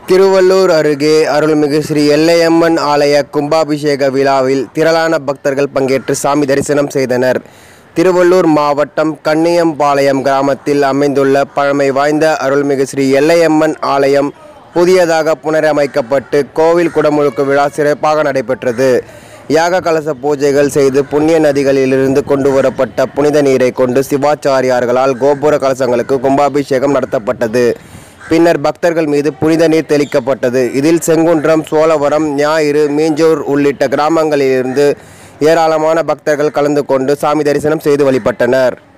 திருவள்ளூர் அருகே அருள்மிகு ஸ்ரீ எல்லையம்மன் ஆலய கும்பாபிஷேக விழாவில் திரளான பக்தர்கள் பங்கேற்று சாமி தரிசனம் செய்தனர் திருவள்ளூர் மாவட்டம் கண்ணியம்பாளையம் கிராமத்தில் அமைந்துள்ள பழமை வாய்ந்த அருள்மிகு ஸ்ரீ எல்லையம்மன் ஆலயம் புதியதாக புனரமைக்கப்பட்டு கோவில் குடமுழுக்கு விழா சிறப்பாக நடைபெற்றது யாக கலச பூஜைகள் செய்து புண்ணிய நதிகளிலிருந்து கொண்டு வரப்பட்ட புனித நீரை கொண்டு சிவாச்சாரியார்களால் கோபுர கலசங்களுக்கு கும்பாபிஷேகம் நடத்தப்பட்டது பின்னர் பக்தர்கள் மீது புனித நீர் தெளிக்கப்பட்டது இதில் செங்குன்றம் சோழவரம் ஞாயிறு மீஞ்சூர் உள்ளிட்ட கிராமங்களிலிருந்து ஏராளமான பக்தர்கள் கலந்து கொண்டு சாமி தரிசனம் செய்து வழிபட்டனர்